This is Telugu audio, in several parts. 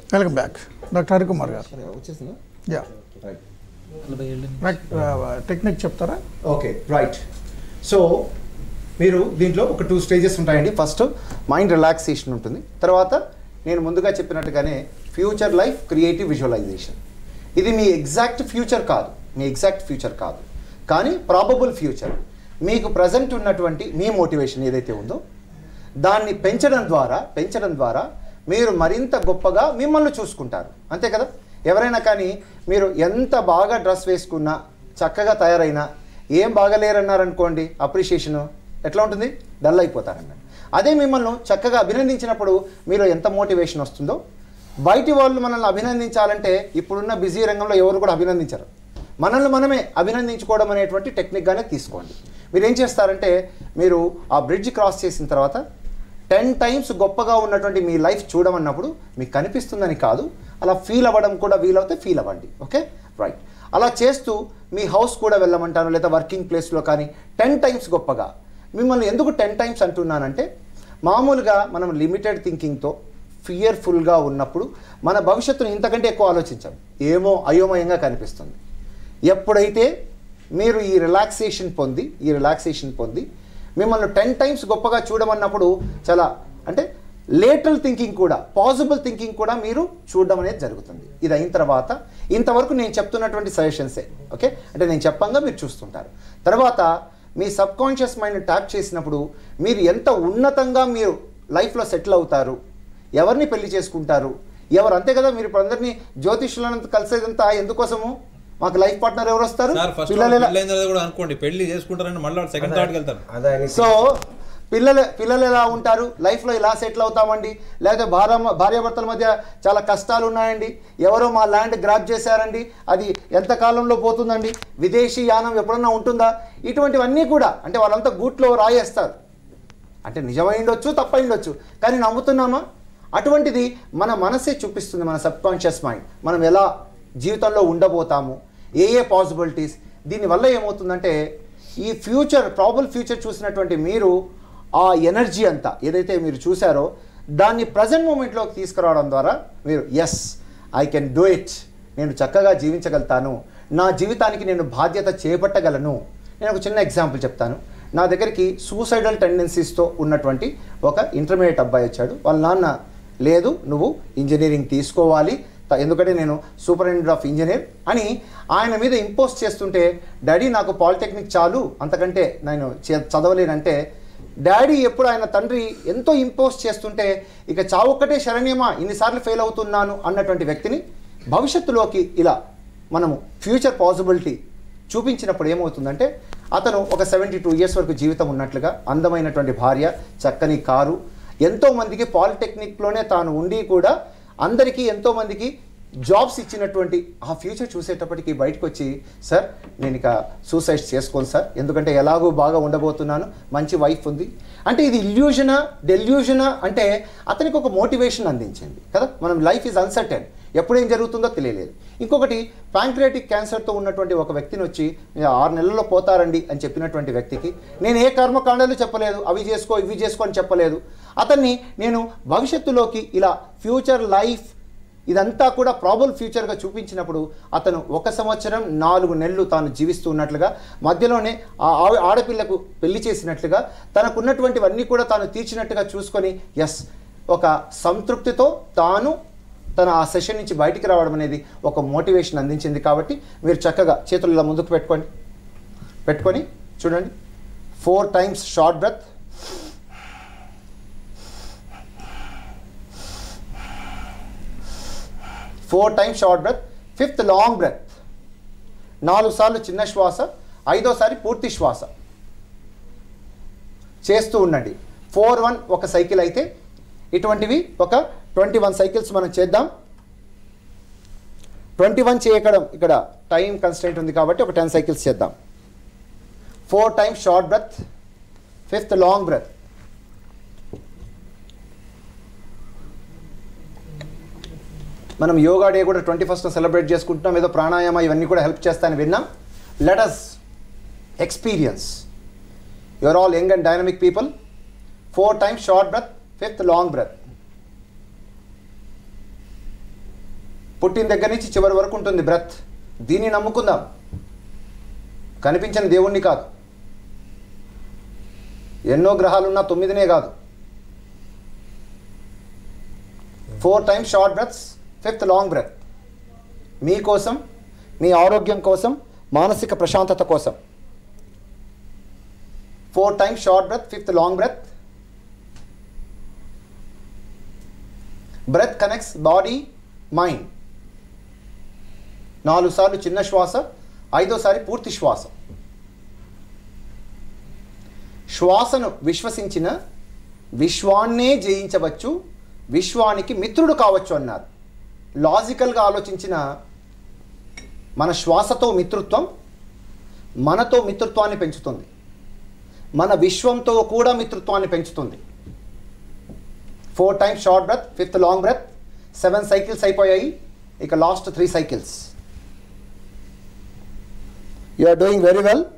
వెల్కమ్ బ్యాక్ డాక్టర్ హరికుమార్ గారు వచ్చేసిందా యా రైట్ నలభై ఏళ్ళు టెక్నిక్ చెప్తారా ఓకే రైట్ సో మీరు దీంట్లో ఒక టూ స్టేజెస్ ఉంటాయండి ఫస్ట్ మైండ్ రిలాక్సేషన్ ఉంటుంది తర్వాత నేను ముందుగా చెప్పినట్టుగానే ఫ్యూచర్ లైఫ్ క్రియేటివ్ విజువలైజేషన్ ఇది మీ ఎగ్జాక్ట్ ఫ్యూచర్ కాదు మీ ఎగ్జాక్ట్ ఫ్యూచర్ కాదు కానీ ప్రాబబుల్ ఫ్యూచర్ మీకు ప్రజెంట్ ఉన్నటువంటి మీ మోటివేషన్ ఏదైతే ఉందో దాన్ని పెంచడం ద్వారా పెంచడం ద్వారా మీరు మరింత గొప్పగా మిమ్మల్ని చూసుకుంటారు అంతే కదా ఎవరైనా కానీ మీరు ఎంత బాగా డ్రెస్ వేసుకున్నా చక్కగా తయారైనా ఏం బాగలేరన్నారనుకోండి అప్రిషియేషను ఎట్లా ఉంటుంది డల్ అయిపోతారన్నమాట అదే మిమ్మల్ని చక్కగా అభినందించినప్పుడు మీరు ఎంత మోటివేషన్ వస్తుందో బయటి వాళ్ళు మనల్ని అభినందించాలంటే ఇప్పుడున్న బిజీ రంగంలో ఎవరు కూడా అభినందించరు మనల్ని మనమే అభినందించుకోవడం అనేటువంటి టెక్నిక్గానే తీసుకోండి మీరు ఏం చేస్తారంటే మీరు ఆ బ్రిడ్జ్ క్రాస్ చేసిన తర్వాత టెన్ టైమ్స్ గొప్పగా ఉన్నటువంటి మీ లైఫ్ చూడమన్నప్పుడు మీకు కనిపిస్తుందని కాదు అలా ఫీల్ అవ్వడం కూడా వీలవుతే ఫీల్ అవ్వండి ఓకే రైట్ అలా చేస్తూ మీ హౌస్ కూడా వెళ్ళమంటాను లేదా వర్కింగ్ ప్లేస్లో కానీ టెన్ టైమ్స్ గొప్పగా మిమ్మల్ని ఎందుకు టెన్ టైమ్స్ అంటున్నానంటే మామూలుగా మనం లిమిటెడ్ థింకింగ్తో ఫియర్ఫుల్గా ఉన్నప్పుడు మన భవిష్యత్తును ఇంతకంటే ఎక్కువ ఆలోచించాం ఏమో అయోమయంగా కనిపిస్తుంది ఎప్పుడైతే మీరు ఈ రిలాక్సేషన్ పొంది ఈ రిలాక్సేషన్ పొంది మిమ్మల్ని టెన్ టైమ్స్ గొప్పగా చూడమన్నప్పుడు చాలా అంటే లేటరల్ థింకింగ్ కూడా పాసిబుల్ థింకింగ్ కూడా మీరు చూడడం అనేది జరుగుతుంది ఇది అయిన తర్వాత ఇంతవరకు నేను చెప్తున్నటువంటి సజెషన్సే ఓకే అంటే నేను చెప్పంగా మీరు చూస్తుంటారు తర్వాత మీ సబ్ కాన్షియస్ మైండ్ ట్యాప్ చేసినప్పుడు మీరు ఎంత ఉన్నతంగా మీరు లైఫ్లో సెటిల్ అవుతారు ఎవరిని పెళ్లి చేసుకుంటారు ఎవరు అంతే కదా మీరు ఇప్పుడు అందరినీ జ్యోతిష్యులంతా కలిసేదంతా ఎందుకోసము మాకు లైఫ్ పార్ట్నర్ ఎవరు వస్తారు సార్ ఫస్ట్ పిల్లలు ఎలా- పెళ్ళైన తర్వాత కూడా అనుకోండి పెళ్లి చేసుకుంటారని మళ్ళీ సెకండ్ థాట్కి వెళ్తారు అదే అని సో పిల్లలు పిల్లలు ఎలా ఉంటారు లైఫ్లో ఇలా సెటిల్ అవుతామండి లేకపోతే భార్య భార్యాభర్తల మధ్య చాలా కష్టాలు ఉన్నాయండి ఎవరో మా ల్యాండ్ గ్రాప్ చేశారండి అది ఎంత కాలంలో పోతుందండి విదేశీ యానం ఎప్పుడన్నా ఉంటుందా ఇటువంటివన్నీ కూడా అంటే వాళ్ళంతా గూట్లో రాయేస్తారు అంటే నిజమైండొచ్చు తప్పైండొచ్చు కానీ నమ్ముతున్నామా అటువంటిది మన మనసే చూపిస్తుంది మన సబ్ కాన్షియస్ మైండ్ మనం ఎలా జీవితంలో ఉండబోతాము ఏ ఏ పాసిబిలిటీస్ దీనివల్ల ఏమవుతుందంటే ఈ ఫ్యూచర్ ప్రాబుల్ ఫ్యూచర్ చూసినటువంటి మీరు ఆ ఎనర్జీ అంతా ఏదైతే మీరు చూసారో దాన్ని ప్రజెంట్ మూమెంట్లోకి తీసుకురావడం ద్వారా మీరు yes I can do it నేను చక్కగా జీవించగలుగుతాను నా జీవితానికి నేను బాధ్యత చేపట్టగలను నేను ఒక చిన్న ఎగ్జాంపుల్ చెప్తాను నా దగ్గరికి సూసైడల్ టెండెన్సీస్తో ఉన్నటువంటి ఒక ఇంటర్మీడియట్ అబ్బాయి వచ్చాడు వాళ్ళ నాన్న లేదు నువ్వు ఇంజనీరింగ్ తీసుకోవాలి త- ఎందుకంటే నేను సూపరింటెండెంట్ ఆఫ్ ఇంజనీర్ అని ఆయన మీద ఇంపోజ్ చేస్తుంటే డాడీ నాకు పాలిటెక్నిక్ చాలు అంతకంటే నేను చే- చదవలేనంటే డాడీ ఎప్పుడు ఆయన తండ్రి ఎంతో ఇంపోజ్ చేస్తుంటే ఇక చావొక్కటే శరణ్యమా ఇన్నిసార్లు ఫెయిల్ అవుతున్నాను అన్నటువంటి వ్యక్తిని భవిష్యత్తులోకి ఇలా మనము ఫ్యూచర్ పాసిబిలిటీ చూపించినప్పుడు ఏమవుతుందంటే అతను ఒక సెవెంటీ టూ ఇయర్స్ వరకు జీవితం ఉన్నట్లుగా అందమైనటువంటి భార్య చక్కని కారు ఎంతోమందికి పాలిటెక్నిక్లోనే తాను ఉండి కూడా అందరికీ ఎంతోమందికి జాబ్స్ ఇచ్చినటువంటి ఆ ఫ్యూచర్ చూసేటప్పటికి బయటకు వచ్చి సార్ నేను ఇక సూసైడ్ చేసుకోను సార్ ఎందుకంటే ఎలాగో బాగా ఉండబోతున్నాను మంచి వైఫ్ ఉంది అంటే ఇది ఇల్యూజనా డెల్యూజనా అంటే అతనికి ఒక మోటివేషన్ అందించింది కదా మనం లైఫ్ ఈజ్ అన్సర్టెన్ ఎప్పుడు ఏం జరుగుతుందో తెలియలేదు ఇంకొకటి ప్యాంక్రియాటిక్ క్యాన్సర్తో ఉన్నటువంటి ఒక వ్యక్తిని వచ్చి "మీరు ఆరు నెలల్లో పోతారండి అని చెప్పినటువంటి వ్యక్తికి నేను ఏ కర్మకాండాలు చెప్పలేదు అవి చేసుకో ఇవి చేసుకో అని చెప్పలేదు అతన్ని నేను భవిష్యత్తులోకి ఇలా ఫ్యూచర్ లైఫ్ ఇదంతా కూడా ప్రాబుల్ ఫ్యూచర్గా చూపించినప్పుడు అతను ఒక సంవత్సరం నాలుగు నెలలు తాను జీవిస్తూ ఉన్నట్లుగా మధ్యలోనే ఆ ఆవి- ఆడపిల్లకు పెళ్లి చేసినట్లుగా తనకున్నటువంటివన్నీ కూడా తాను తీర్చినట్టుగా చూసుకొని ఎస్ ఒక సంతృప్తితో తాను తన ఆ సెషన్ నుంచి బయటికి రావడం అనేది ఒక మోటివేషన్ అందించింది కాబట్టి మీరు చక్కగా చేతులు ఇలా ముందుకు పెట్టుకోండి పెట్టుకొని చూడండి four times short breath four times short breath fifth long breath నాలుగు సార్లు చిన్న శ్వాస ఐదోసారి పూర్తి శ్వాస చేస్తూ ఉండండి ఫోర్ వన్ ఒక సైకిల్ అయితే ఇటువంటివి ఒక ట్వంటీ వన్ సైకిల్స్ మనం చేద్దాం ట్వంటీ వన్ చేయకడం ఇక్కడ టైం కన్స్టెంట్ ఉంది కాబట్టి ఒక టెన్ సైకిల్స్ చేద్దాం four times short breath fifth long breath మనం యోగా డే కూడా ట్వంటీ ఫస్ట్ సెలబ్రేట్ చేసుకుంటున్నాం ఏదో ప్రాణాయామ ఇవన్నీ కూడా హెల్ప్ చేస్తాయని విన్నాం let us experience your all young and dynamic people four times short breath fifth long breath పుట్టిన దగ్గర నుంచి చివరి వరకు ఉంటుంది బ్రత్ దీన్ని నమ్ముకుందాం కనిపించని దేవుణ్ణి కాదు ఎన్నో గ్రహాలున్నా తొమ్మిదినే కాదు four times short breaths fifth long breath మీకోసం మీ ఆరోగ్యం కోసం మానసిక ప్రశాంతత కోసం four times short breath fifth long breath breath connects body mind నాలుగు సార్లు చిన్న శ్వాస ఐదోసారి పూర్తి శ్వాస శ్వాసను విశ్వసించిన విశ్వాన్నే జయించవచ్చు విశ్వానికి మిత్రుడు కావచ్చు అన్నారు లాజికల్గా ఆలోచించిన మన శ్వాసతో మిత్రుత్వం మనతో మిత్రుత్వాన్ని పెంచుతుంది మన విశ్వంతో కూడా మిత్రుత్వాన్ని పెంచుతుంది four times short breath fifth long breath seven cycles అయిపోయాయి ఇక last three cycles you are doing very well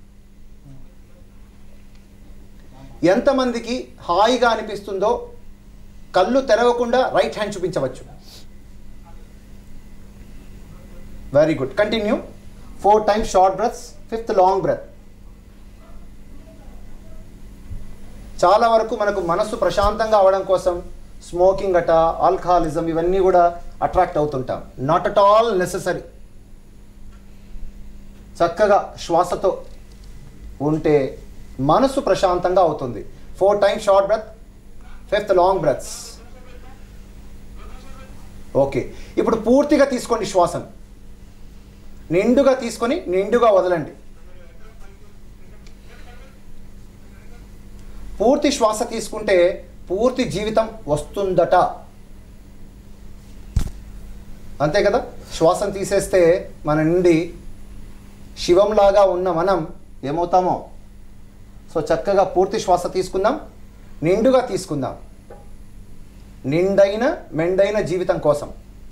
ఎంతమందికి హాయిగా అనిపిస్తుందో కళ్ళు తెరవకుండా రైట్ హ్యాండ్ చూపించవచ్చు very good continue four times short breaths fifth long breath చాలా వరకు మనకు మనస్సు ప్రశాంతంగా అవడం కోసం స్మోకింగ్ అట ఆల్కహాలిజం ఇవన్నీ కూడా అట్రాక్ట్ అవుతుంటాం నాట్ అట్ ఆల్ నెససరీ చక్కగా శ్వాసతో ఉంటే మనసు ప్రశాంతంగా అవుతుంది four times short breath fifth long breaths okay ఇప్పుడు పూర్తిగా తీసుకోండి శ్వాసను నిండుగా తీసుకొని నిండుగా వదలండి పూర్తి శ్వాస తీసుకుంటే పూర్తి జీవితం వస్తుందట అంతే కదా శ్వాసను తీసేస్తే మన నుండి శివంలాగా ఉన్న మనం ఏమవుతామో సో చక్కగా పూర్తి శ్వాస తీసుకుందాం నిండుగా తీసుకుందాం నిండైన మెండైన జీవితం కోసం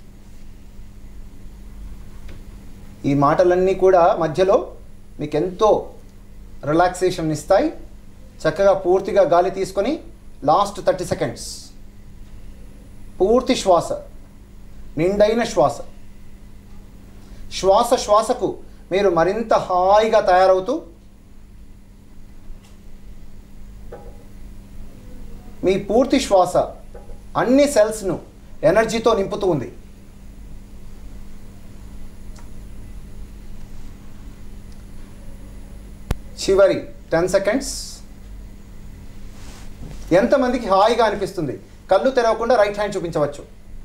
ఈ మాటలన్నీ కూడా మధ్యలో మీకు ఎంతో రిలాక్సేషన్ ఇస్తాయి చక్కగా పూర్తిగా గాలి తీసుకొని లాస్ట్ థర్టీ సెకండ్స్ పూర్తి శ్వాస నిండైన శ్వాస శ్వాస శ్వాసకు మీరు మరింత హాయిగా తయారవుతూ మీ పూర్తి శ్వాస అన్ని సెల్స్ను ఎనర్జీతో నింపుతూ ఉంది చివరి టెన్ సెకండ్స్ ఎంతమందికి హాయిగా అనిపిస్తుంది కళ్ళు తెరవకుండా రైట్ హ్యాండ్ చూపించవచ్చు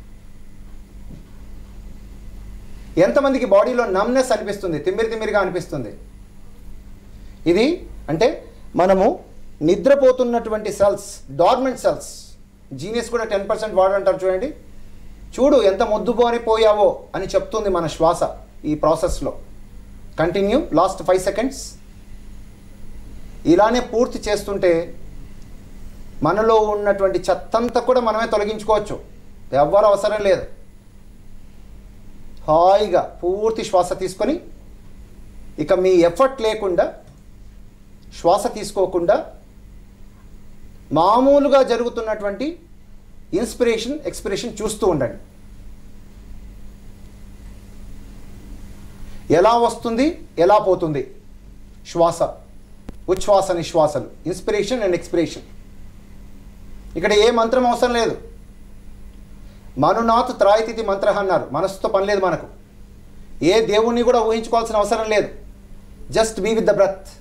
ఎంతమందికి బాడీలో నమ్నెస్ అనిపిస్తుంది తిమ్మిరి తిమ్మిరిగా అనిపిస్తుంది ఇది అంటే మనము నిద్రపోతున్నటువంటి సెల్స్ డార్మెంట్ సెల్స్ జీనియస్ కూడా టెన్ పర్సెంట్ వాడంటారు చూడండి చూడు ఎంత మొద్దుపోని పోయావో అని చెప్తుంది మన శ్వాస ఈ ప్రాసెస్లో కంటిన్యూ లాస్ట్ ఫైవ్ సెకండ్స్ ఇలానే పూర్తి చేస్తుంటే మనలో ఉన్నటువంటి చెత్తంతా కూడా మనమే తొలగించుకోవచ్చు ఎవ్వరు అవసరం లేదు హాయిగా పూర్తి శ్వాస తీసుకొని ఇక మీ ఎఫర్ట్ లేకుండా శ్వాస తీసుకోకుండా మామూలుగా జరుగుతున్నటువంటి ఇన్స్పిరేషన్ ఎక్స్పిరేషన్ చూస్తూ ఉండండి ఎలా వస్తుంది ఎలా పోతుంది శ్వాస ఉచ్ఛ్వాస నిశ్వాసలు ఇన్స్పిరేషన్ అండ్ ఎక్స్పిరేషన్ ఇక్కడ ఏ మంత్రం అవసరం లేదు మనునాథ్ త్రాయితిథి మంత్ర అన్నారు మనసుతో పని లేదు మనకు ఏ దేవుణ్ణి కూడా ఊహించుకోవాల్సిన అవసరం లేదు just be with the breath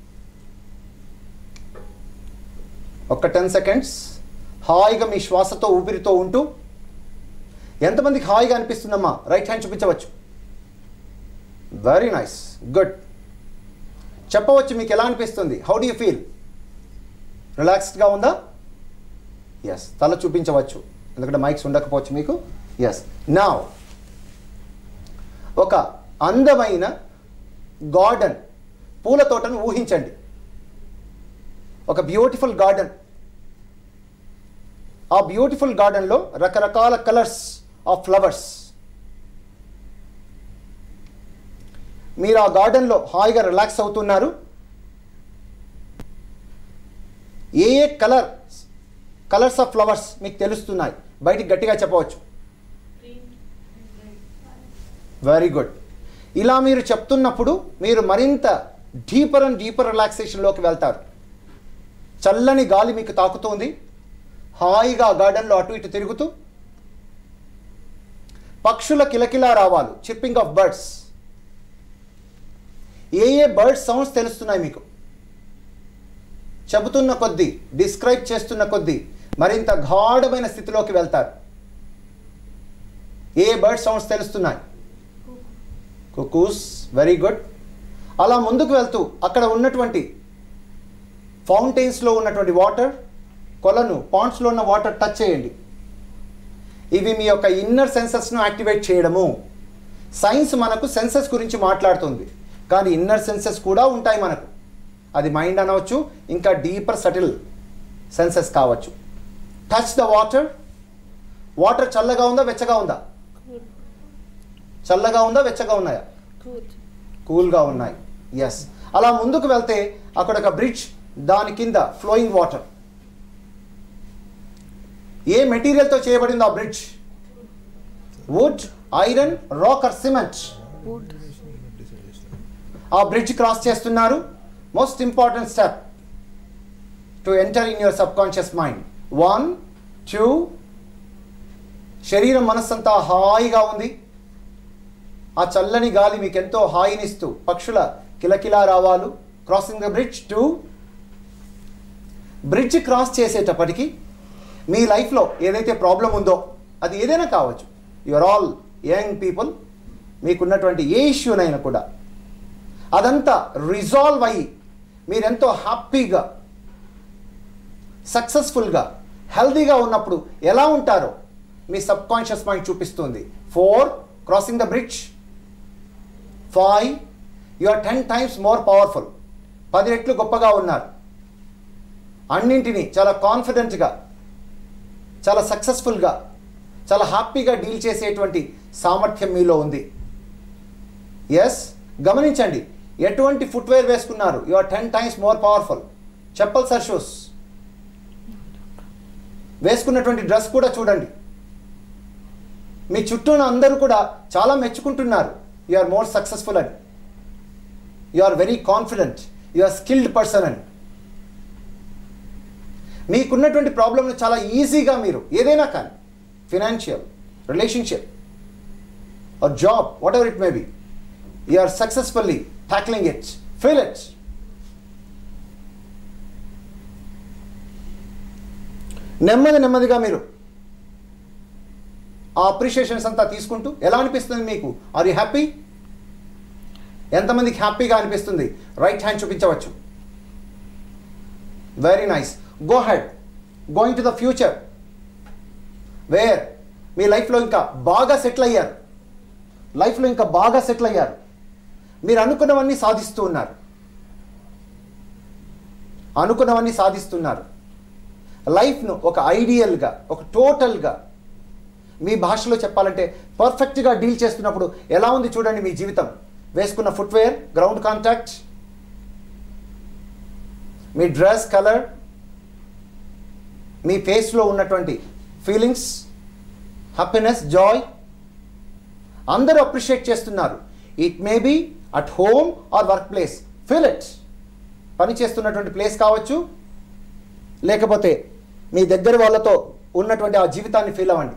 ఒక టెన్ సెకండ్స్ హాయిగా మీ శ్వాసతో ఊపిరితో ఉంటూ ఎంతమందికి హాయిగా అనిపిస్తుందమ్మా రైట్ హ్యాండ్ చూపించవచ్చు వెరీ నైస్ గుడ్ చెప్పవచ్చు మీకు ఎలా అనిపిస్తుంది హౌ డూ యూ ఫీల్ రిలాక్స్డ్గా ఉందా ఎస్ తల చూపించవచ్చు ఎందుకంటే మైక్స్ ఉండకపోవచ్చు మీకు ఎస్ నా ఒక అందమైన గార్డెన్ పూల తోటను ఊహించండి ఒక బ్యూటిఫుల్ గార్డెన్ ఆ బ్యూటిఫుల్ గార్డెన్లో రకరకాల కలర్స్ ఆఫ్ ఫ్లవర్స్ మీరు ఆ గార్డెన్లో హాయిగా రిలాక్స్ అవుతున్నారు ఏ ఏ కలర్ కలర్స్ ఆఫ్ ఫ్లవర్స్ మీకు తెలుస్తున్నాయి బయటికి గట్టిగా చెప్పవచ్చు వెరీ గుడ్ ఇలా మీరు చెప్తున్నప్పుడు మీరు మరింత డీపర్ అండ్ డీపర్ రిలాక్సేషన్లోకి వెళ్తారు చల్లని గాలి మీకు తాకుతోంది హాయిగా గార్డెన్లో అటు ఇటు తిరుగుతూ పక్షుల కిలకిలా రావాలు చిప్పింగ్ ఆఫ్ బర్డ్స్ ఏ ఏ బర్డ్స్ సౌండ్స్ తెలుస్తున్నాయి మీకు చెబుతున్న కొద్దీ డిస్క్రైబ్ చేస్తున్న కొద్దీ మరింత గాఢమైన స్థితిలోకి వెళ్తారు ఏ బర్డ్ సౌండ్స్ తెలుస్తున్నాయి కుకూస్ వెరీ గుడ్ అలా ముందుకు వెళ్తూ అక్కడ ఉన్నటువంటి ఫౌంటైన్స్లో ఉన్నటువంటి వాటర్ కొలను పాండ్స్లో ఉన్న వాటర్ టచ్ చేయండి ఇవి మీ యొక్క ఇన్నర్ సెన్సెస్ను యాక్టివేట్ చేయడము సైన్స్ మనకు సెన్సెస్ గురించి మాట్లాడుతుంది కానీ ఇన్నర్ సెన్సెస్ కూడా ఉంటాయి మనకు అది మైండ్ అనవచ్చు ఇంకా డీపర్ సటిల్ సెన్సెస్ కావచ్చు టచ్ ద వాటర్ వాటర్ చల్లగా ఉందా వెచ్చగా ఉందా చల్లగా ఉందా వెచ్చగా ఉన్నాయా కూల్గా ఉన్నాయి ఎస్ అలా ముందుకు వెళ్తే అక్కడ ఒక బ్రిడ్జ్ దాని కింద ఫ్లోయింగ్ వాటర్ ఏ మెటీరియల్తో చేయబడింది ఆ bridge wood iron rock or cement ఆ బ్రిడ్జ్ క్రాస్ చేస్తున్నారు most important step to enter in your subconscious mind one two శరీరం మనస్సంతా హాయిగా ఉంది ఆ చల్లని గాలి మీకు ఎంతో హాయినిస్తూ పక్షుల కిలకిలా రావాలు crossing the bridge to bridge cross చేసేటప్పటికి మీ లైఫ్లో ఏదైతే ప్రాబ్లం ఉందో అది ఏదైనా కావచ్చు యువర్ ఆల్ యంగ్ పీపుల్ మీకున్నటువంటి ఏ ఇష్యూనైనా కూడా అదంతా రిజాల్వ్ అయ్యి మీరెంతో హ్యాపీగా సక్సెస్ఫుల్గా హెల్దీగా ఉన్నప్పుడు ఎలా ఉంటారో మీ సబ్ కాన్షియస్ మైండ్ చూపిస్తుంది four crossing the bridge five you are ten times more powerful పది రెట్లు గొప్పగా ఉన్నారు అన్నింటినీ చాలా కాన్ఫిడెంట్గా చాలా సక్సెస్ఫుల్గా చాలా హ్యాపీగా డీల్ చేసేటువంటి సామర్థ్యం మీలో ఉంది ఎస్ గమనించండి ఎటువంటి ఫుట్వేర్ వేసుకున్నారు you are ten times more powerful chappals or shoes వేసుకున్నటువంటి డ్రెస్ కూడా చూడండి మీ చుట్టూ ఉన్న అందరూ కూడా చాలా మెచ్చుకుంటున్నారు యు ఆర్ మోర్ సక్సెస్ఫుల్ అని you are very confident you are skilled person అని మీకున్నటువంటి ప్రాబ్లమ్ని చాలా ఈజీగా మీరు ఏదైనా కానీ financial relationship or job whatever it may be you are successfully tackling it feel it నెమ్మది నెమ్మదిగా మీరు ఆ అప్రిషియేషన్స్ అంతా తీసుకుంటూ ఎలా అనిపిస్తుంది మీకు ఆర్ యూ హ్యాపీ ఎంతమందికి హ్యాపీగా అనిపిస్తుంది రైట్ హ్యాండ్ చూపించవచ్చు very nice go ahead going to the future where మీ లైఫ్లో ఇంకా బాగా సెటిల్ అయ్యారు లైఫ్లో ఇంకా బాగా సెటిల్ అయ్యారు మీరు అనుకున్నవన్నీ సాధిస్తూ ఉన్నారు అనుకున్నవన్నీ సాధిస్తున్నారు లైఫ్ను ఒక ఐడియల్గా ఒక టోటల్గా మీ భాషలో చెప్పాలంటే పర్ఫెక్ట్గా డీల్ చేస్తున్నప్పుడు ఎలా ఉంది చూడండి మీ జీవితం వేసుకున్న ఫుట్వేర్ గ్రౌండ్ కాంటాక్ట్ మీ డ్రెస్ కలర్ మీ ఫేస్లో ఉన్నటువంటి ఫీలింగ్స్ హ్యాపీనెస్ జాయ్ అందరూ అప్రిషియేట్ చేస్తున్నారు it may be at home or work place feel it పని చేస్తున్నటువంటి ప్లేస్ కావచ్చు లేకపోతే మీ దగ్గర వాళ్ళతో ఉన్నటువంటి ఆ జీవితాన్ని ఫీల్ అవ్వండి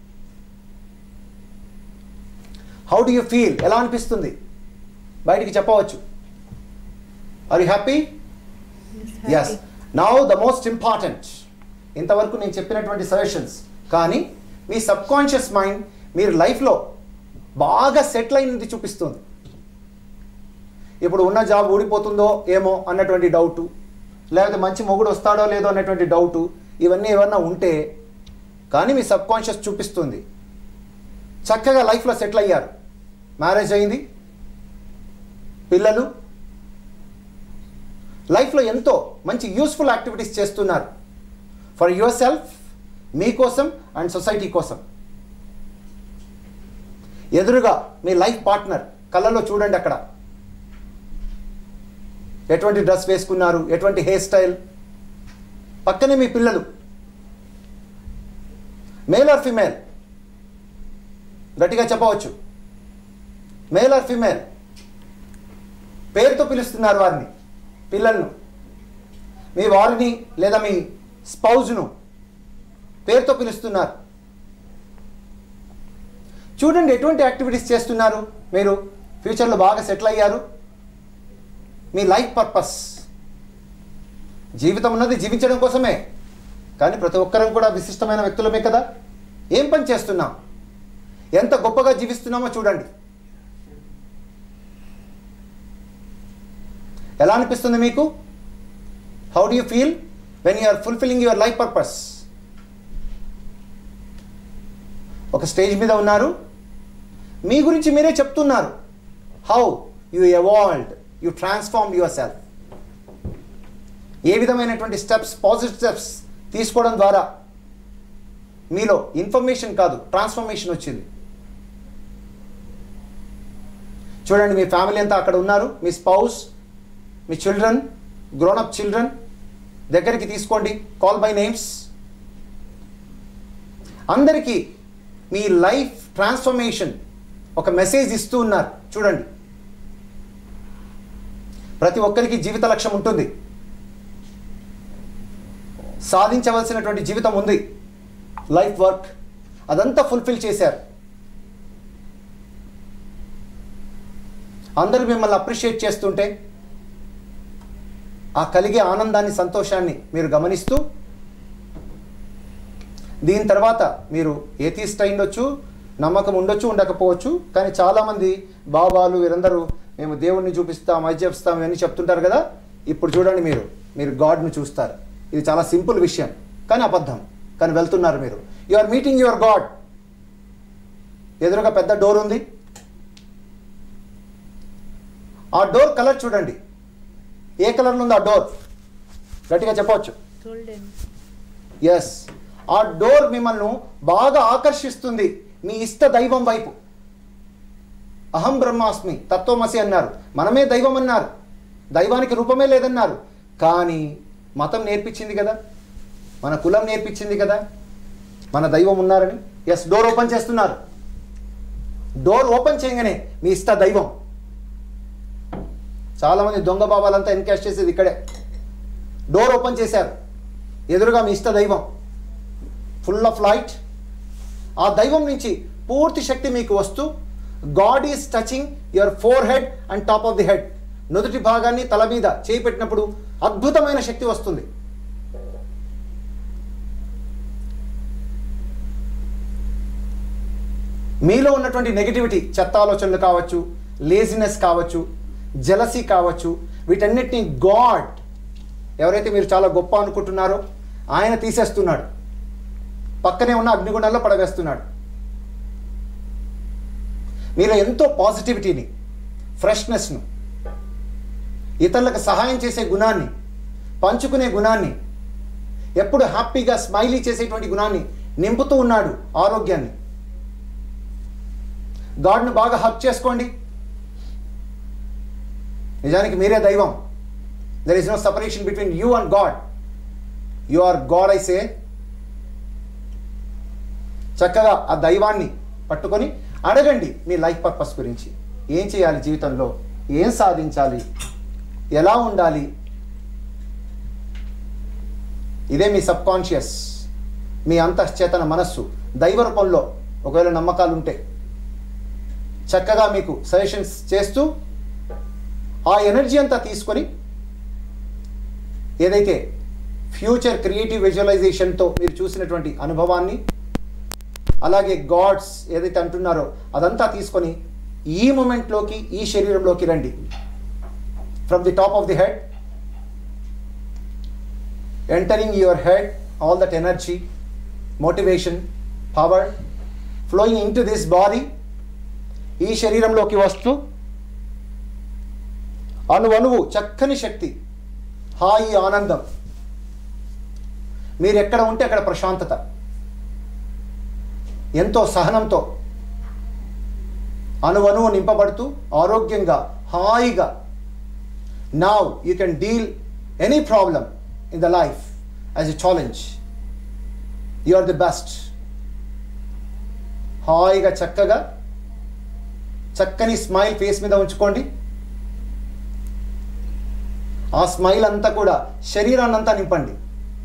హౌ డు యూ ఫీల్ ఎలా అనిపిస్తుంది బయటికి చెప్పవచ్చు are you happy yes now the most important ఇంతవరకు నేను చెప్పినటువంటి సజెషన్స్ కానీ మీ సబ్ కాన్షియస్ మైండ్ మీరు లైఫ్లో బాగా సెటిల్ అయినది చూపిస్తుంది ఇప్పుడు ఉన్న జాబ్ ఊడిపోతుందో ఏమో అన్నటువంటి డౌటు లేకపోతే మంచి మొగుడు వస్తాడో లేదో అన్నటువంటి డౌటు ఇవన్నీ ఏమన్నా ఉంటే కానీ మీ సబ్ కాన్షియస్ చూపిస్తుంది చక్కగా లైఫ్లో సెటిల్ అయ్యారు మ్యారేజ్ అయింది పిల్లలు లైఫ్లో ఎంతో మంచి యూస్ఫుల్ యాక్టివిటీస్ చేస్తున్నారు ఫర్ యువర్ సెల్ఫ్ మీకోసం అండ్ సొసైటీ కోసం ఎదురుగా మీ లైఫ్ పార్ట్నర్ కళ్ళలో చూడండి అక్కడ ఎటువంటి డ్రెస్ వేసుకున్నారు ఎటువంటి హెయిర్ స్టైల్ పక్కనే మీ పిల్లలు మేల్ ఆర్ ఫిమేల్ గట్టిగా చెప్పవచ్చు మేల్ ఆర్ ఫిమేల్ పేరుతో పిలుస్తున్నారు వారిని పిల్లలను మీ వారిని లేదా మీ స్పౌజ్ను పేరుతో పిలుస్తున్నారు చూడండి ఎటువంటి యాక్టివిటీస్ చేస్తున్నారు మీరు ఫ్యూచర్లో బాగా సెటిల్ అయ్యారు మీ లైఫ్ పర్పస్ జీవితం ఉన్నది జీవించడం కోసమే కానీ ప్రతి ఒక్కరం కూడా విశిష్టమైన వ్యక్తులమే కదా ఏం పని చేస్తున్నాం ఎంత గొప్పగా జీవిస్తున్నామో చూడండి ఎలా అనిపిస్తుంది మీకు how do you feel when you are fulfilling your life purpose ఒక స్టేజ్ మీద ఉన్నారు మీ గురించి మీరే చెప్తున్నారు how you evolved you transform yourself ఏ విధమైనటువంటి స్టెప్స్ పాజిటివ్ స్టెప్స్ తీసుకోవడం ద్వారా మీలో ఇన్ఫర్మేషన్ కాదు ట్రాన్స్ఫర్మేషన్ వచ్చింది చూడండి మీ ఫ్యామిలీ అంతా అక్కడ ఉన్నారు మీ స్పౌస్ మీ చిల్డ్రన్ గ్రోనప్ చిల్డ్రన్ దగ్గరికి తీసుకోండి కాల్ బై నేమ్స్ అందరికీ మీ లైఫ్ ట్రాన్స్ఫర్మేషన్ ఒక మెసేజ్ ఇస్తూ ఉన్నారు చూడండి ప్రతి ఒక్కరికి జీవిత లక్ష్యం ఉంటుంది సాధించవలసినటువంటి జీవితం ఉంది లైఫ్ వర్క్ అదంతా ఫుల్ఫిల్ చేశారు అందరూ మిమ్మల్ని అప్రిషియేట్ చేస్తుంటే ఆ కలిగే ఆనందాన్ని సంతోషాన్ని మీరు గమనిస్తూ దీని తర్వాత మీరు ఏథీస్ట్ అయిండొచ్చు నమ్మకం ఉండొచ్చు ఉండకపోవచ్చు కానీ చాలామంది బాబాలు వీరందరూ మేము దేవుణ్ణి చూపిస్తాం అది చెప్తాం ఇవన్నీ చెప్తుంటారు కదా ఇప్పుడు చూడండి మీరు మీరు గాడ్ని చూస్తారు ఇది చాలా సింపుల్ విషయం కానీ అబద్ధం కానీ వెళ్తున్నారు మీరు you are meeting your God ఎదురుగా పెద్ద డోర్ ఉంది ఆ డోర్ కలర్ చూడండి ఏ కలర్లో ఉంది ఆ డోర్ గట్టిగా చెప్పవచ్చు గోల్డెన్ ఎస్ ఆ డోర్ మిమ్మల్ని బాగా ఆకర్షిస్తుంది మీ ఇష్ట దైవం వైపు అహం బ్రహ్మాస్మి తత్వమసి అన్నారు మనమే దైవం అన్నారు దైవానికి రూపమే లేదన్నారు కానీ మతం నేర్పించింది కదా మన కులం నేర్పించింది కదా మన దైవం ఉన్నారని ఎస్ డోర్ ఓపెన్ చేస్తున్నారు డోర్ ఓపెన్ చేయగానే మీ ఇష్ట దైవం చాలామంది దొంగ బాబాలంతా ఎన్కాష్ చేసేది ఇక్కడే డోర్ ఓపెన్ చేశారు ఎదురుగా మీ ఇష్ట దైవం ఫుల్ ఆఫ్ లైట్ ఆ దైవం నుంచి పూర్తి శక్తి మీకు వస్తూ God is touching your forehead and top of the head నుదుటి భాగాన్ని తల మీద చేయి పెట్టినప్పుడు అద్భుతమైన శక్తి వస్తుంది మీలో ఉన్నటువంటి నెగిటివిటీ చెత్త ఆలోచనలు కావచ్చు లేజినెస్ కావచ్చు జలసీ కావచ్చు వీటన్నిటిని గాడ్ ఎవరైతే మీరు చాలా గొప్ప అనుకుంటున్నారో ఆయన తీసేస్తున్నాడు పక్కనే ఉన్న అగ్నిగుండంలో పడవేస్తున్నాడు మీలో ఎంతో పాజిటివిటీని ఫ్రెష్నెస్ను ఇతరులకు సహాయం చేసే గుణాన్ని పంచుకునే గుణాన్ని ఎప్పుడు హ్యాపీగా స్మైలీ చేసేటువంటి గుణాన్ని నింపుతూ ఉన్నాడు ఆరోగ్యాన్ని గాడ్ను బాగా హక్ చేసుకోండి నిజానికి మీరే దైవం there is no separation between you and God you are God I say చక్కగా ఆ దైవాన్ని పట్టుకొని అడగండి మీ లైఫ్ పర్పస్ గురించి ఏం చేయాలి జీవితంలో ఏం సాధించాలి ఎలా ఉండాలి ఇదే మీ సబ్ కాన్షియస్ మీ అంతఃచేతన మనస్సు దైవ రూపంలో ఒకవేళ నమ్మకాలు ఉంటే చక్కగా మీకు సజెషన్స్ చేస్తూ ఆ ఎనర్జీ అంతా తీసుకొని ఏదైతే ఫ్యూచర్ క్రియేటివ్ విజువలైజేషన్తో మీరు చూసినటువంటి అనుభవాన్ని అలాగే గాడ్స్ ఏదైతే అంటున్నారో అదంతా తీసుకొని ఈ మూమెంట్లోకి ఈ శరీరంలోకి రండి from the top of the head entering your head all that energy motivation power flowing into this body ఈ శరీరంలోకి వస్తూ అణు అణువు చక్కని శక్తి హాయి ఆనందం మీరు ఎక్కడ ఉంటే అక్కడ ప్రశాంతత ఎంతో సహనంతో అణువణువు నింపబడుతూ ఆరోగ్యంగా హాయిగా now you can deal any problem in the life as a challenge you are the best హాయిగా చక్కగా చక్కని స్మైల్ ఫేస్ మీద ఉంచుకోండి ఆ స్మైల్ అంతా కూడా శరీరాన్ని అంతా నింపండి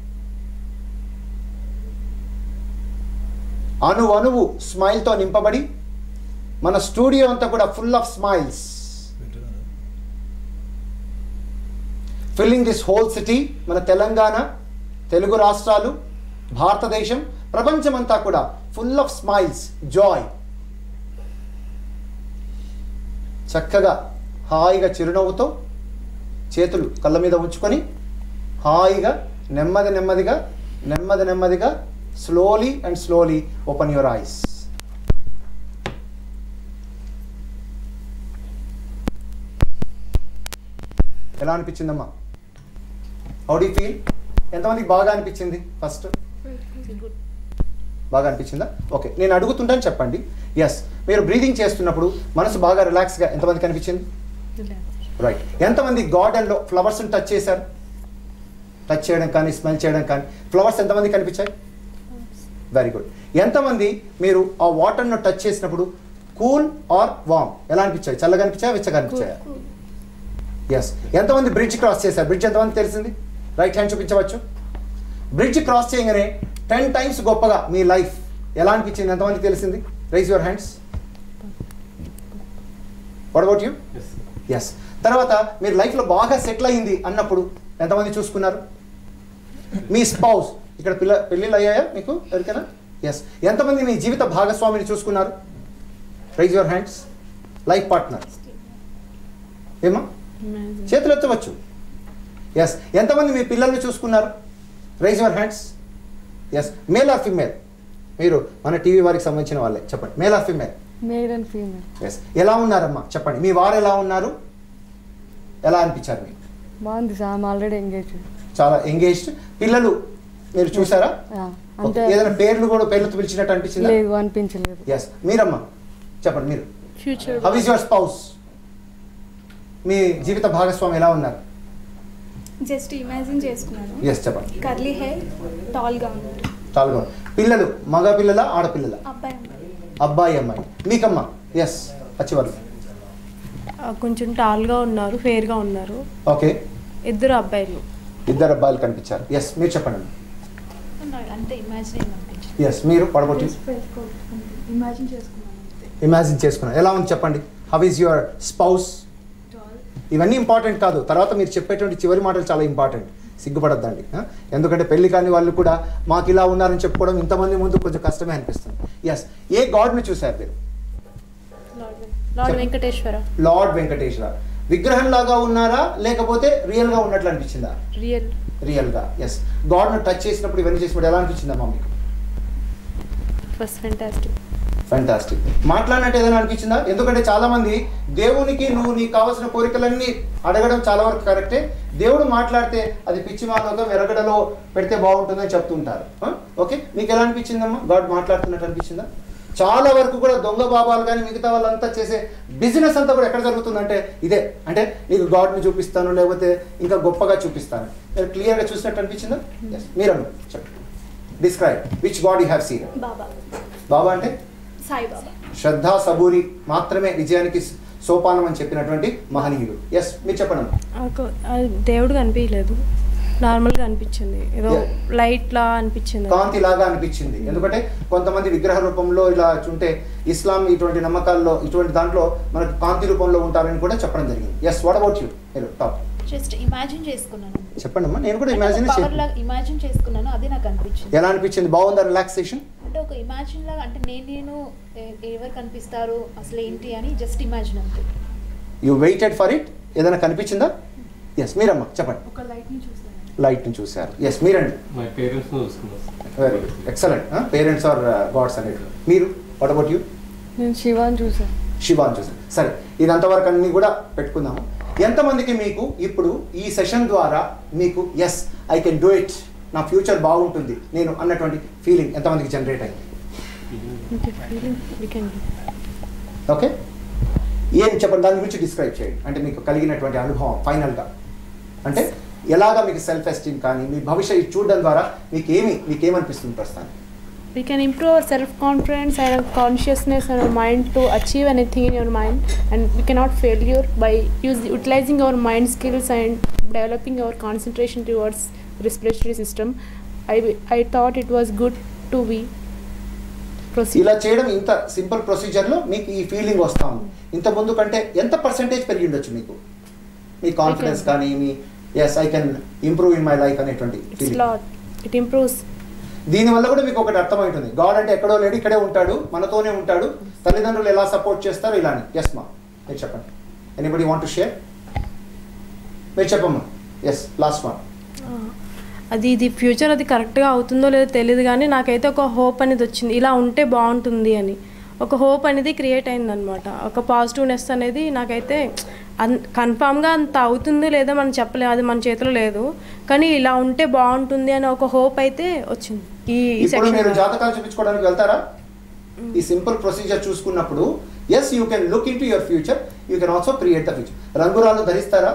అణు అణువు స్మైల్తో నింపబడి మన స్టూడియో అంతా కూడా full of smiles filling this whole city మన తెలంగాణ తెలుగు రాష్ట్రాలు భారతదేశం ప్రపంచమంతా కూడా ఫుల్ ఆఫ్ స్మైల్స్ జాయ్ చక్కగా హాయిగా చిరునవ్వుతో చేతులు కళ్ళ మీద ఉంచుకొని హాయిగా నెమ్మది నెమ్మదిగా నెమ్మది నెమ్మదిగా slowly and slowly open your eyes ఎలా అనిపించిందమ్మా హౌ డూ ఫీల్ ఎంతమందికి బాగా అనిపించింది ఫస్ట్ బాగా అనిపించిందా ఓకే నేను అడుగుతుంటాను చెప్పండి ఎస్ మీరు బ్రీదింగ్ చేస్తున్నప్పుడు మనసు బాగా రిలాక్స్గా ఎంతమందికి అనిపించింది రైట్ ఎంతమంది గార్డెన్లో ఫ్లవర్స్ని టచ్ చేశారు టచ్ చేయడం కానీ స్మెల్ చేయడం కానీ ఫ్లవర్స్ ఎంతమంది కనిపించాయి వెరీ గుడ్ ఎంతమంది మీరు ఆ వాటర్ను టచ్ చేసినప్పుడు కూల్ ఆర్ వామ్ ఎలా అనిపించాయి చల్లగా అనిపించాయా వెచ్చగా అనిపించాయా ఎస్ ఎంతమంది బ్రిడ్జ్ క్రాస్ చేశారు బ్రిడ్జ్ ఎంతమంది తెలిసింది రైట్ హ్యాండ్ చూపించవచ్చు బ్రిడ్జ్ క్రాస్ చేయగానే టెన్ టైమ్స్ గొప్పగా మీ లైఫ్ ఎలా అనిపించింది ఎంతమంది తెలిసింది raise your hands what about you yes తర్వాత మీరు లైఫ్లో బాగా సెటిల్ అయింది అన్నప్పుడు ఎంతమంది చూసుకున్నారు మీ స్పౌస్ ఇక్కడ పిల్ల పెళ్ళిళ్ళు అయ్యాయా మీకు ఎవరికైనా ఎస్ ఎంతమంది మీ జీవిత భాగస్వామిని చూసుకున్నారు raise your hands life partner ఏమా చేతులు ఎత్తవచ్చు ఎస్ ఎంతమంది మీ పిల్లల్ని చూసుకున్నారు raise your hands yes male or female మీరు మన టీవీ వారికి సంబంధించిన వాళ్ళే చెప్పండి male or female male and female yes ఎలా ఉన్నారమ్మా చెప్పండి మీ వారు ఎలా ఉన్నారు ఎలా అనిపించారు మీకు బాగుంది సార్ ఐమ్ ఆల్రెడీ ఎంగేజ్ చాలా ఎంగేజ్డ్ పిల్లలు మీరు చూసారా అంటే ఏదైనా పేర్లు కూడా పేర్లతో పిలిచినట్టు అనిపించిందా లేదు అనిపించలేదు ఎస్ మీరమ్మా చెప్పండి మీరు future how is your spouse మీ జీవిత భాగస్వామి ఎలా ఉన్నారు జస్ట్ ఇమాజిన్ చేసుకున్నాను ఎస్ చెప్పండి కర్లీ హెయిర్ టాల్గా ఉన్నారు చాలా బాగుంది పిల్లలు మగ పిల్లల ఆడపిల్లల అబ్బాయి అమ్మాయి అబ్బాయి అమ్మాయి మీకమ్మా ఎస్ వచ్చేవారు కొంచెం టాల్గా ఉన్నారు ఫేర్గా ఉన్నారు ఓకే ఇద్దరు అబ్బాయిలు ఇద్దరు అబ్బాయిలు కనిపించారు ఎస్ మీరు చెప్పండి అంతే ఇమాజిన్ అనిపించింది ఎస్ మీరు పడగొట్టి ఇమాజిన్ చేసుకున్నాను ఇమాజిన్ చేసుకున్నారు ఎలా ఉంది చెప్పండి హౌ ఈజ్ యువర్ స్పౌస్ ఇవన్నీ ఇంపార్టెంట్ కాదు తర్వాత మీరు చెప్పేటువంటి చివరి మాటలు చాలా ఇంపార్టెంట్ సిగ్గుపడద్దండి ఆ? ఎందుకంటే పెళ్లి కాని వాళ్ళు కూడా మాకు ఇలా ఉన్నారని చెప్పుకోవడం ఇంతమంది ముందు కొంచెం కష్టమే అనిపిస్తుంది ఎస్ ఏ గాడ్ని చూశారు మీరు లార్డ్ వెంకటేశ్వర లార్డ్ వెంకటేశ్వర విగ్రహం లాగా ఉన్నారా లేకపోతే రియల్గా ఉన్నట్లు అనిపించిందా రియల్ రియల్గా ఎస్ గాడ్ను టచ్ చేసినప్పుడు ఇవన్నీ చేసినప్పుడు ఎలా అనిపించిందమ్మా మీకు ఫస్ట్ ఫెంటాస్టిక్ ఫ్యాంటాస్టిక్ మాట్లాడినట్టు ఏదైనా అనిపించిందా ఎందుకంటే చాలా మంది దేవునికి నువ్వు నీకు కావాల్సిన కోరికలన్నీ అడగడం చాలా వరకు కరెక్టే దేవుడు మాట్లాడితే అది పిచ్చి మాలోగా వెరగడలో పెడితే బాగుంటుందని చెప్తుంటారు ఆ? ఓకే మీకు ఎలా అనిపించిందమ్మా గాడ్ మాట్లాడుతున్నట్టు అనిపించిందా చాలా వరకు కూడా దొంగ బాబాలు కానీ మిగతా వాళ్ళంతా చేసే బిజినెస్ అంతా కూడా ఎక్కడ జరుగుతుందంటే ఇదే అంటే నీకు గాడ్ని చూపిస్తాను లేకపోతే ఇంకా గొప్పగా చూపిస్తాను మీరు క్లియర్గా చూసినట్టు అనిపించిందా ఎస్ మీరను చెప్పండి describe which God you have seen Baba Baba అంటే సాయిబాబా శ్రద్ధ సబూరి మాత్రమే విజయానికి సోపానం అని చెప్పినటువంటి మహనీయుడు ఎస్ మీరు చెప్పండి అమ్మా. నాకు ఆ దేవుడు కనిపించలేదు నార్మల్గా అనిపించింది ఏదో Yeah. లైట్ లా అనిపించింది కాంతి లాగా అనిపించింది ఎందుకంటే కొంతమంది విగ్రహ రూపంలో ఇలా ఉంటే ఇస్లాం ఇటువంటి నమ్మకాల్లో ఇటువంటి దాంట్లో మనకు కాంతి రూపంలో ఉంటారని కూడా చెప్పడం జరిగింది ఎస్ వాట్ అబౌట్ యూ మీరు టాప్ జస్ట్ ఇమాజిన్ చేసుకున్నాను చెప్పండి అమ్మా నేను కూడా ఇమాజిన్ పవర్ లాగా ఇమాజిన్ చేసుకున్నాను అది నాకు అనిపించింది ఎలా అనిపించింది బాగుందా రిలాక్సేషన్ అంటే ఒక ఇమాజిన్ లాగా అంటే నేను నేను ఎ- ఎవరు కనిపిస్తారు అసలు ఏంటి అని జస్ట్ ఇమాజిన్ అంతే యూ వెయిటెడ్ ఫర్ ఇట్ ఏదైనా కనిపించిందా ఎస్ మీరమ్మా చెప్పండి ఒక లైట్ని చూసాను లైట్ని చూశారు ఎస్ మీరండి మై పేరెంట్స్ చూసుకున్నాను very good excellent parents are gods అనేది మీరు వాట్ అబౌట్ యూ నేను శివాన్ చూసాను శివాన్ చూసాను సరే ఇది అంతవరకు అన్ని కూడా పెట్టుకుందాము ఎంతమందికి మీకు ఇప్పుడు ఈ సెషన్ ద్వారా మీకు yes I can do it నా ఫ్యూచర్ బాగుంటుంది నేను అన్నటువంటి ఫీలింగ్ ఎంతమందికి జనరేట్ అయింది ఓకే ఏం చెప్పండి దాని గురించి డిస్క్రైబ్ చేయండి అంటే మీకు కలిగినటువంటి అనుభవం ఫైనల్గా అంటే ఎలాగా మీకు సెల్ఫ్ ఎస్టీమ్ కానీ మీ భవిష్యత్తు చూడడం ద్వారా మీకు ఏమి మీకు ఏమనిపిస్తుంది ప్రస్తుతానికి we can improve our self-confidence and our consciousness and our mind to achieve anything in your mind and we cannot failure by use, utilizing our mind skills and developing our concentration towards respiratory system I, I thought it was good to be proceed ఇలా చేయడం ఇంత సింపుల్ ప్రొసీజర్లో మీకు ఈ ఫీలింగ్ వస్తా ఉంది ఇంత ముందు కంటే ఎంత పర్సంటేజ్ పెరిగి ఉండొచ్చు మీకు మీ కాన్ఫిడెన్స్ can- కానీ మీ yes I can improve in my life అనేటువంటి it's feeling lot it improves దీనివల్ల కూడా మీకు ఒకటి అర్థమవుతుంది గాడ్ అంటే ఎక్కడో లేడు ఇక్కడే ఉంటాడు మనతోనే ఉంటాడు తల్లిదండ్రులు ఎలా సపోర్ట్ చేస్తారు ఇలాని ఎస్ మా మీరు చెప్పండి ఎనీబడి వాంట్ టు షేర్ మీరు చెప్పమ్మా ఎస్ లాస్ట్ వన్ అది ఇది ఫ్యూచర్ అది కరెక్ట్గా అవుతుందో లేదో తెలియదు కానీ నాకైతే ఒక హోప్ అనేది వచ్చింది ఇలా ఉంటే బాగుంటుంది అని ఒక హోప్ అనేది క్రియేట్ అయిందనమాట ఒక పాజిటివ్నెస్ అనేది నాకైతే అన్ కన్ఫామ్గా అంత అవుతుంది లేదో మనం చెప్పలేము అది మన చేతిలో లేదు కానీ ఇలా ఉంటే బాగుంటుంది అని ఒక హోప్ అయితే వచ్చింది ఈ ఈ ఇప్పుడు మీరు సెక్షన్ జాతకాలు చూపించుకోవడానికి వెళ్తారా ఈ సింపుల్ ప్రొసీజర్ చూసుకున్నప్పుడు yes you can look into your future you can also create the future రంగురాళ్ళు ధరిస్తారా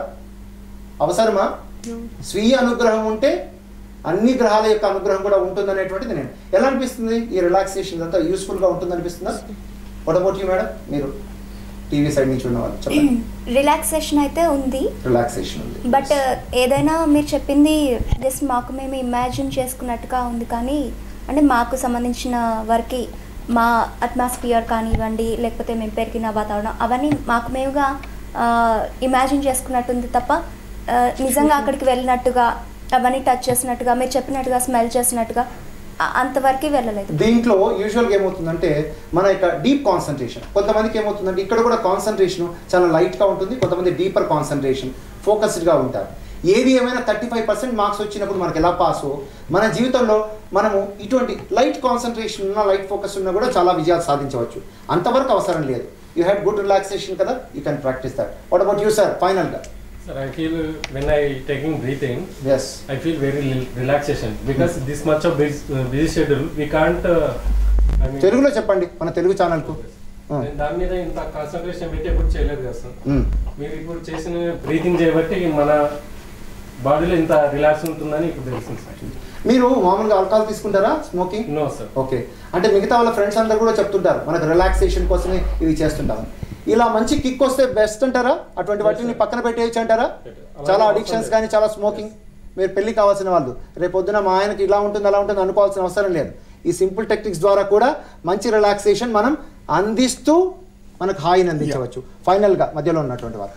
అవసరమా స్వీయ అనుగ్రహం ఉంటే అన్ని గ్రహాల యొక్క అనుగ్రహం కూడా ఉంటుందనేటువంటిది నేను ఎలా అనిపిస్తుంది ఈ రిలాక్సేషన్ అంతా యూస్ఫుల్గా ఉంటుంది అనిపిస్తుందా వాట్ అబౌట్ యూ మేడం మీరు టీవీ సైడ్ నుంచి ఉన్నవాళ్ళు చెప్పండి రిలాక్సేషన్ అయితే ఉంది రిలాక్సేషన్ ఉంది బట్ ఏదైనా మీరు చెప్పింది జస్ట్ మాకు మేము ఇమాజిన్ చేసుకున్నట్టుగా ఉంది కానీ అంటే మాకు సంబంధించిన వరకు మా అట్మాస్ఫియర్ కానివ్వండి లేకపోతే మేము పెరిగిన వాతావరణం అవన్నీ మాకు మేముగా ఇమాజిన్ చేసుకున్నట్టుంది తప్ప ఆ, నిజంగా అక్కడికి వెళ్ళినట్టుగా అవన్నీ టచ్ చేసినట్టుగా మీరు చెప్పినట్టుగా స్మెల్ చేసినట్టుగా ఆ- అంతవరకు వెళ్ళలేదు దీంట్లో యూజువల్గా ఏమవుతుందంటే మన యొక్క డీప్ కాన్సన్ట్రేషన్ కొంతమందికి ఏమవుతుందంటే ఇక్కడ కూడా కాన్సన్ట్రేషన్ చాలా లైట్గా ఉంటుంది కొంతమంది డీపర్ కాన్సన్ట్రేషన్ ఫోకస్డ్గా ఉంటారు ఏది ఏమైనా థర్టీ ఫైవ్ పర్సెంట్ మార్క్స్ వచ్చినప్పుడు మనకి ఎలా పాసో మన జీవితంలో మనము ఇటువంటి లైట్ కాన్సన్ట్రేషన్ ఉన్న లైట్ ఫోకస్ ఉన్నా కూడా చాలా విజయాలు సాధించవచ్చు అంతవరకు అవసరం లేదు యూ హ్యాడ్ గుడ్ రిలాక్సేషన్ కదా you can practice that what about you sir ఫైనల్గా Sir, I feel when I taking breathing, yes I feel very rel- relaxation because this much of busy, uh, busy schedule we can't. Uh, I mean, తెలుగులో చెప్పండి మన తెలుగు ఛానల్కు నేను దాని మీద ఇంత కాన్సన్ట్రేషన్ పెట్టి ఎప్పుడు చేయలేదు కదా సార్ మీరు ఇప్పుడు చేసిన బ్రీతింగ్ చేయబట్టి మన బాడీలో ఇంత రిలాక్స్ ఉంటుందని ఇప్పుడు తెలిసింది సార్ మీరు మామూలుగా ఆల్కహాల్ తీసుకుంటారా స్మోకింగ్ నో సార్ ఓకే అంటే మిగతా వాళ్ళ ఫ్రెండ్స్ అందరు కూడా చెప్తుంటారు మనకు రిలాక్సేషన్ కోసమే ఇవి చేస్తుంటాం ఇలా మంచి కిక్ వస్తే బెస్ట్ అంటారా అటువంటి వాటిని పక్కన పెట్టేయచ్చు అంటారా చాలా అడిక్షన్స్ కానీ చాలా స్మోకింగ్ మీరు పెళ్లి కావాల్సిన వాళ్ళు రేపు పొద్దున మా ఆయనకి ఇలా ఉంటుంది అలా ఉంటుంది అనుకోవాల్సిన అవసరం లేదు ఈ సింపుల్ టెక్నిక్స్ ద్వారా కూడా మంచి రిలాక్సేషన్ మనం అందిస్తూ మనకు హాయిని అందించవచ్చు ఫైనల్గా మధ్యలో ఉన్నటువంటి వారు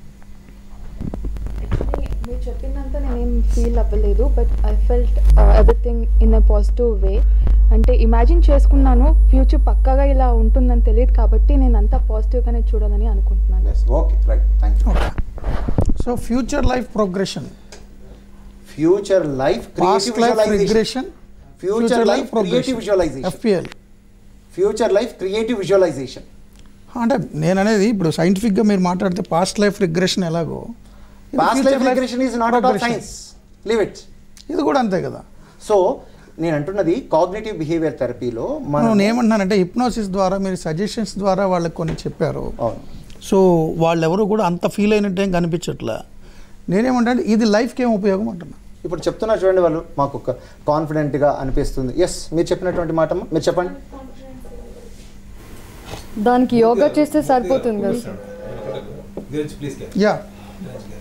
Actually, మీరు చెప్పిందంతా నేనేం ఫీల్ అవ్వలేదు but I felt everything in a positive way అంటే ఇమాజిన్ చేసుకున్నాను ఫ్యూచర్ పక్కాగా ఇలా ఉంటుందని తెలియదు కాబట్టి నేను అంతా పాజిటివ్గానే చూడాలని అనుకుంటున్నాను yes okay right thank you okay so future life progression future life past life regression future life creative visualisation FPL future life creative visualisation అంటే నేను అనేది ఇప్పుడు సైంటిఫిక్గా మీరు మాట్లాడితే పాస్ట్ లైఫ్ రిగ్రెషన్ ఎలాగో ఇది past future life life regression is not at all progression. Science leave it ఇది కూడా అంతే కదా సో నేను అంటున్నది కాగ్నేటివ్ బిహేవియర్ థెరపీలో మనం నేను ఏమంటున్నానంటే హిప్నోసిస్ ద్వారా మీరు సజెషన్స్ ద్వారా వాళ్ళకి కొన్ని చెప్పారు అవును సో వాళ్ళెవరు కూడా అంత ఫీల్ అయినట్టు ఏం కనిపించట్లే నేనేమంటే ఇది లైఫ్కి ఏం ఉపయోగం అంటున్నా ఇప్పుడు చెప్తున్నా చూడండి వాళ్ళు మాకు ఒక కాన్ఫిడెంట్గా అనిపిస్తుంది ఎస్ మీరు చెప్పినటువంటి మాట అమ్మా, మీరు చెప్పండి దానికి యోగా చేస్తే సరిపోతుంది కదా ప్లీజ్ యా